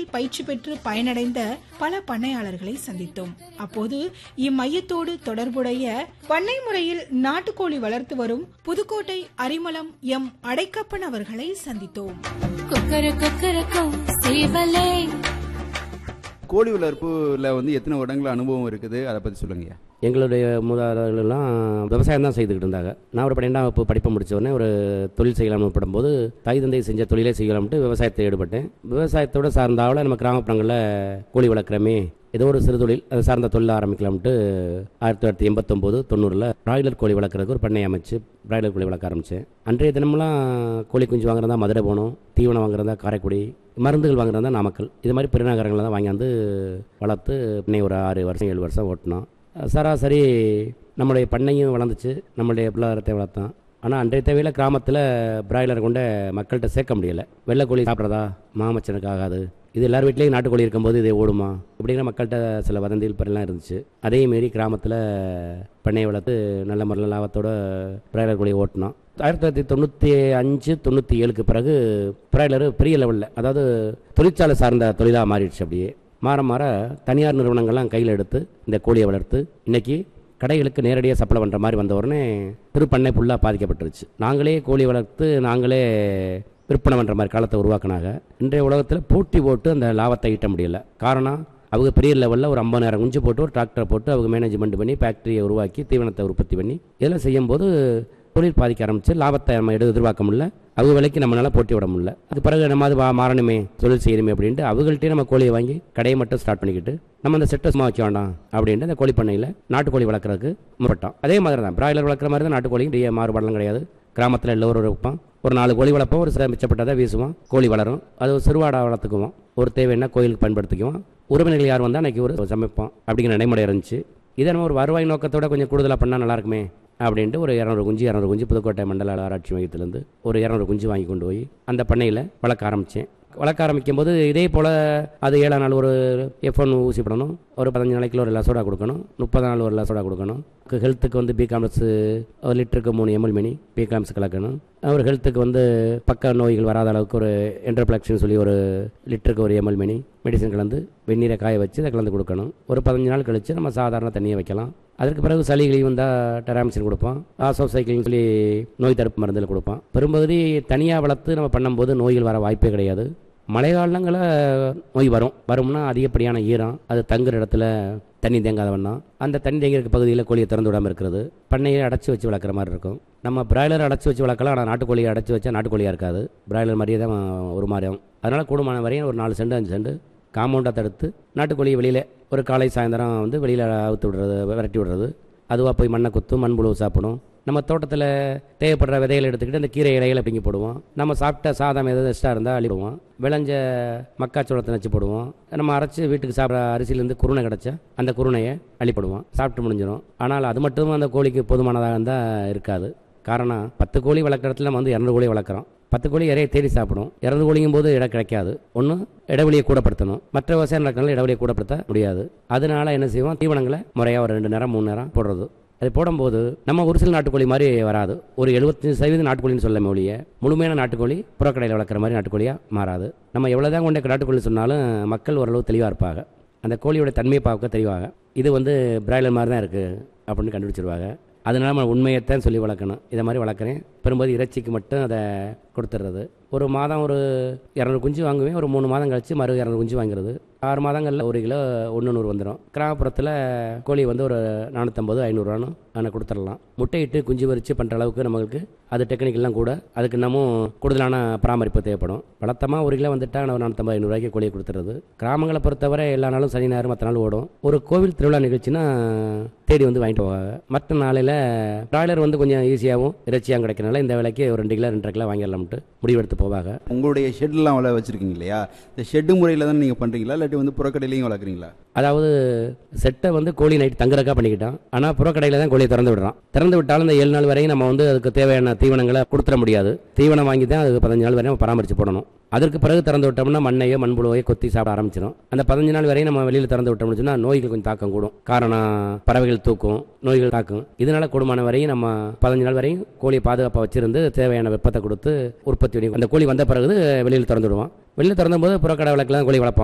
முறையில் பயிற்சி பெற்று பயனடைந்த பல பண்ணையாளர்களை சந்தித்தோம் அப்போது இம்மையத்தோடு தொடர்புடைய பண்ணை முறையில் நாட்டுக்கோழி வளர்த்து வரும் புதுக்கோட்டை அரிமளம் எம் அடைக்கப்பன் அவர்களை சந்தித்தோம் கொக்கர கொக்கரக்கோ சேவலே கோழி வளர்ப்புல வந்து எத்தனை வருடங்கள் அனுபவம் இருக்குது அதை பற்றி சொல்லுங்கய்யா எங்களுடைய மூதாதையர்கள்லாம் விவசாயம் தான் செய்துக்கிட்டு இருந்தாங்க நான் ஒரு பன்னெண்டாம் வகுப்பு படிப்பை முடிச்ச உடனே ஒரு தொழில் செய்யலாம்னு படும்போது தாய் தந்தை செஞ்ச தொழிலே செய்யலாம்ட்டு விவசாயத்தை ஈடுபட்டேன் விவசாயத்தோட சார்ந்தாவில் நம்ம கிராமப்புறங்களில் கோழி வளர்க்குறமே ஏதோ ஒரு சிறு தொழில் அது சார்ந்த தொழில் ஆரம்பிக்கலாம்ட்டு ஆயிரத்தி தொள்ளாயிரத்தி எண்பத்தொம்போது தொண்ணூறில் பிராய்லர் கோழி வளர்க்குறதுக்கு ஒரு பண்ணை அமைச்சு பிராய்லர் கோழி வளர்க்க ஆரம்பித்தேன் அன்றைய தினமெல்லாம் கோழி குஞ்சு வாங்குறதா மதுரை போகணும் தீவனம் வாங்குறதா காரைக்குடி மருந்துகள் வாங்குறதா நாமக்கல் இது மாதிரி பெருநகரங்களில் தான் வாங்கியாந்து வளர்த்து பண்ணை ஒரு ஆறு வருஷம் ஏழு வருஷம் ஓட்டினோம் சராசரி நம்மளுடைய பண்ணையும் வளர்ந்துச்சு நம்மளுடைய பிள்ளாரத்தை வளர்த்தோம் ஆனால் அன்றைய தேவையில் கிராமத்தில் பிராய்லர் கொண்ட மக்கள்கிட்ட சேர்க்க முடியலை வெள்ளைக்கோழி சாப்பிட்றதா மாமச்சனுக்கு ஆகாது இது எல்லார் வீட்லேயும் நாட்டுக்கோழி இருக்கும்போது இது ஓடுமா இப்படிங்கிற மக்கள்கிட்ட சில வதந்திகள் பரெல்லாம் இருந்துச்சு அதே மாரி கிராமத்தில் பண்ணையை வளர்த்து நல்ல முறையில் லாபத்தோட பிராய்லர் கோழியை ஓட்டினோம் ஆயிரத்தி தொள்ளாயிரத்தி தொண்ணூற்றி அஞ்சு தொண்ணூற்றி ஏழுக்கு பிறகு பிராய்லர் பெரிய லெவலில் அதாவது தொழிற்சாலை சார்ந்த தொழிலாக மாறிடுச்சு அப்படியே மாற மாற தனியார் நிறுவனங்கள்லாம் கையில் எடுத்து இந்த கோழியை வளர்த்து இன்னைக்கு கடைகளுக்கு நேரடியாக சப்ளை பண்ணுற மாதிரி வந்த உடனே திருப்பண்ணை ஃபுல்லாக பாதிக்கப்பட்டுருச்சு நாங்களே கோழி வளர்த்து நாங்களே விற்பனை பண்ணுற மாதிரி காலத்தை உருவாக்குனாங்க இன்றைய உலகத்தில் போட்டி போட்டு அந்த லாபத்தை ஈட்ட முடியல காரணம் அவங்க பெரிய லெவலில் ஒரு ஐம்பதாயிரம் குஞ்சு போட்டு ஒரு டிராக்டரை போட்டு அவங்க மேனேஜ்மெண்ட் பண்ணி ஃபேக்ட்ரியை உருவாக்கி தீவனத்தை உற்பத்தி பண்ணி இதெல்லாம் செய்யும்போது தொழில் பாதிக்க ஆரம்பிச்சு லாபத்தை நம்ம எடு எதிர்பார்க்க முடியல அவங்க விலைக்கு நம்மளால போட்டி விட முடியல அது பிறகு நம்ம அது வா- மாறணுமே தொழில் செய்யணுமே அப்படின்ட்டு அவங்கள்ட்டே நம்ம கோழியை வாங்கி கடையை மட்டும் ஸ்டார்ட் பண்ணிக்கிட்டு நம்ம அந்த செட்டை சும்மா வைக்க வேண்டாம் அப்படின்ட்டு அந்த கோழி பண்ணையில் நாட்டுக்கோழி வளர்க்குறதுக்கு முற்பட்டோம் அதே மாதிரி தான் பிராய்லர் வளர்க்குற மாதிரி தான் நாட்டுக்கோழியும் பெரிய மாறுபாடெல்லாம் கிடையாது கிராமத்தில் எல்லோரும் வைப்போம் ஒரு நாலு கோழி வளர்ப்போம் ஒரு சில மிச்சப்பட்டதை வீசுவோம் கோழி வளரும் அது ஒரு சிறுவாடா வளர்த்துக்குவோம் ஒரு தேவைன்னா கோயிலுக்கு பயன்படுத்திக்குவோம் உறவினர்கள் யார் வந்தால் அன்றைக்கி ஒரு சமைப்போம் அப்படிங்கிற நடைமுறை இருந்துச்சு இதை நம்ம ஒரு வருவாய் நோக்கத்தோட கொஞ்சம் கூடுதலாக பண்ணால் நல்லா இருக்குமே அப்படின்ட்டு ஒரு இரநூறு குஞ்சு இரநூறு குஞ்சு புதுக்கோட்டை மண்டல ஆராய்ச்சி மையத்திலேருந்து ஒரு இரநூறு குஞ்சு வாங்கி கொண்டு போய் அந்த பண்ணையில் வளர்க்க ஆரம்பித்தேன் வளர்க்க ஆரம்பிக்கும் போது இதே போல் அது ஏழாம் நாள் ஒரு எஃப் ஒன் ஊசி போடணும் ஒரு பதினஞ்சு நாளைக்கு ஒரு லசோடா கொடுக்கணும் முப்பது நாள் ஒரு லசோடா கொடுக்கணும் ஹெல்த்துக்கு வந்து பி காம்ப்ளெக்ஸ் ஒரு லிட்டருக்கு மூணு எம்எல் மினி பி காம்ஸ் கலக்கணும் ஒரு ஹெல்த்துக்கு வந்து பக்க நோய்கள் வராத அளவுக்கு ஒரு என்ட்ரோப்ளக்ஸ்னு சொல்லி ஒரு லிட்டருக்கு ஒரு எம்எல் மினி மெடிசன் கலந்து வெந்நீரை காய வச்சு அதை கலந்து கொடுக்கணும் ஒரு பதினஞ்சு நாள் கழித்து நம்ம சாதாரண தண்ணியை வைக்கலாம் அதற்கு பிறகு சளிகளி வந்தால் டெராமிசின் கொடுப்போம் ஆசோ சைக்கிள்னு சொல்லி நோய் தடுப்பு மருந்துகள் கொடுப்போம் பெரும்பகுதி தனியாக வளர்த்து நம்ம பண்ணும்போது நோய்கள் வர வாய்ப்பே கிடையாது மழை காலங்களில் நோய் வரும் வரும்னா அதிகப்படியான ஈரம் அது தங்குற இடத்துல தண்ணி தேங்காத வண்ணம் அந்த தண்ணி தேங்கி இருக்க பகுதியில் கோழியை திறந்து விடாமல் இருக்கிறது பண்ணையை அடைச்சி வச்சு வளர்க்குற மாதிரி இருக்கும் நம்ம பிராய்லர் அடைச்சி வச்சு வளர்க்கலாம் ஆனால் நாட்டுக்கோழியை அடைச்சி வச்சா நாட்டுக்கோழியாக இருக்காது பிராய்லர் மாதிரியே தான் ஒரு மாதிரியும் அதனால் கூடுமான வரையும் ஒரு நாலு செண்டு அஞ்சு செண்டு காம்பவுண்டாக தடுத்து நாட்டுக்கோழியை வெளியில் ஒரு காலை சாயந்தரம் வந்து வெளியில் அவுத்து விடுறது விரட்டி விடுறது அதுவாக போய் மண்ணை குத்தும் மண்புழு சாப்பிடும் நம்ம தோட்டத்தில் தேவைப்படுற விதைகளை எடுத்துக்கிட்டு அந்த கீரை இலைகளை பிங்கி போடுவோம் நம்ம சாப்பிட்ட சாதம் எதாவது எக்ஸ்ட்ரா இருந்தால் அள்ளிடுவோம் விளைஞ்ச மக்காச்சோளத்தை நச்சு போடுவோம் நம்ம அரைச்சி வீட்டுக்கு சாப்பிட்ற அரிசியிலேருந்து குருணை கிடச்சா அந்த குருணையை அள்ளிப்படுவோம் சாப்பிட்டு முடிஞ்சிடும் ஆனால் அது மட்டும் அந்த கோழிக்கு போதுமானதாக இருந்தால் இருக்காது காரணம் பத்து கோழி வளர்க்குற இடத்துல நம்ம வந்து இரநூறு கோழி வளர்க்குறோம் பத்து கோழி இறையை தேடி சாப்பிடும் இரநூறு கோழிங்கும் போது இடம் கிடைக்காது ஒன்று இடைவெளியை கூடப்படுத்தணும் மற்ற விவசாயம் நடக்கிறதுனால இடைவெளியை கூடப்படுத்த முடியாது அதனால என்ன செய்வோம் தீவனங்களை முறையாக ஒரு ரெண்டு நேரம் மூணு நேரம் போடுறது அது போடும்போது நம்ம ஒரு சில நாட்டுக்கோழி மாதிரி வராது ஒரு எழுபத்தஞ்சு சதவீதம் நாட்டுக்கோழின்னு சொல்ல ஒழிய முழுமையான நாட்டுக்கோழி புறக்கடையில் வளர்க்குற மாதிரி நாட்டுக்கோழியாக மாறாது நம்ம எவ்வளோதான் கொண்ட நாட்டுக்கோழி சொன்னாலும் மக்கள் ஓரளவு தெளிவாக இருப்பாங்க அந்த கோழியோட தன்மையை பார்க்க தெரிவாங்க இது வந்து பிராய்லர் மாதிரி தான் இருக்குது அப்படின்னு கண்டுபிடிச்சிருவாங்க அதனால நம்ம உண்மையைத்தான் சொல்லி வளர்க்கணும் இதை மாதிரி வளர்க்குறேன் பெரும்போது இறைச்சிக்கு மட்டும் அதை கொடுத்துட்றது ஒரு மாதம் ஒரு இரநூறு குஞ்சு வாங்குவேன் ஒரு மூணு மாதம் கழிச்சு மறு இரநூறு குஞ்சு வாங்குறது ஆறு மாதங்களில் ஒரு கிலோ ஒன்று நூறு வந்துடும் கிராமப்புறத்தில் கோழி வந்து ஒரு நானூற்றம்பது ஐநூறுரூவான்னு ஆனால் கொடுத்துடலாம் முட்டையிட்டு குஞ்சு வரிச்சு பண்ணுற அளவுக்கு நம்மளுக்கு அது டெக்னிக்கெல்லாம் கூட அதுக்கு இன்னமும் கூடுதலான பராமரிப்பு தேவைப்படும் வளர்த்தமாக ஒரு கிலோ வந்துட்டா நம்ம நானூற்றம்பது ஐநூறுரூவாய்க்கு கோழியை கொடுத்துறது கிராமங்களை பொறுத்தவரை எல்லா நாளும் சனி ஞாயிறு மற்ற நாள் ஓடும் ஒரு கோவில் திருவிழா நிகழ்ச்சினா தேடி வந்து வாங்கிட்டு போவாங்க மற்ற நாளையில் பிராய்லர் வந்து கொஞ்சம் ஈஸியாகவும் இறைச்சியாகவும் கிடைக்கிறனால இந்த விலைக்கு ஒரு ரெண்டு கிலோ ரெண்டரை கிலோ வாங்கிடலாம்ட்டு முடிவெடுத்து போவாங்க உங்களுடைய ஷெட்லாம் வள வச்சுருக்கீங்க இல்லையா இந்த ஷெட்டு முறையில் தான் நீங்கள் பண்ணுறீங்களா இல்லாட்டி வந்து புறக்கடையிலையும் வளர்க்குறீங்களா அதாவது செட்டை வந்து கோழி நைட் தங்குறக்கா பண்ணிக்கிட்டான் ஆனால் புறக்கடையில் தான் கோழியை திறந்து விடுறான் திறந்து விட்டாலும் இந்த ஏழு நாள் வரையும் நம்ம வந்து அதுக்கு தேவையான தீவனங்களை கொடுத்துட முடியாது தீவனம் வாங்கி தான் அதுக்கு பதினஞ்சு நாள் வரையும் நம்ம பராமரித்து போடணும் அதற்கு பிறகு திறந்து விட்டோம்னா மண்ணையோ மண்புழுவையோ கொத்தி சாப்பிட ஆரம்பிச்சிடும் அந்த பதினஞ்சு நாள் வரையும் நம்ம வெளியில் திறந்து விட்டோம்னு சொன்னால் நோய்கள் கொஞ்சம் தாக்கம் கூடும் காரணம் பறவைகள் தூக்கும் நோய்கள் தாக்கும் இதனால கூடுமான வரையும் நம்ம பதினஞ்சு நாள் வரையும் கோழியை பாதுகாப்பாக வச்சிருந்து தேவையான வெப்பத்தை கொடுத்து உற்பத்தி பண்ணி அந்த கோழி வந்த பிறகு வெளியில் திறந்து விடுவோம் வெளியில் திறந்தும் போது புறக்கடை விளக்கெல்லாம் கோழி வளர்ப்போம்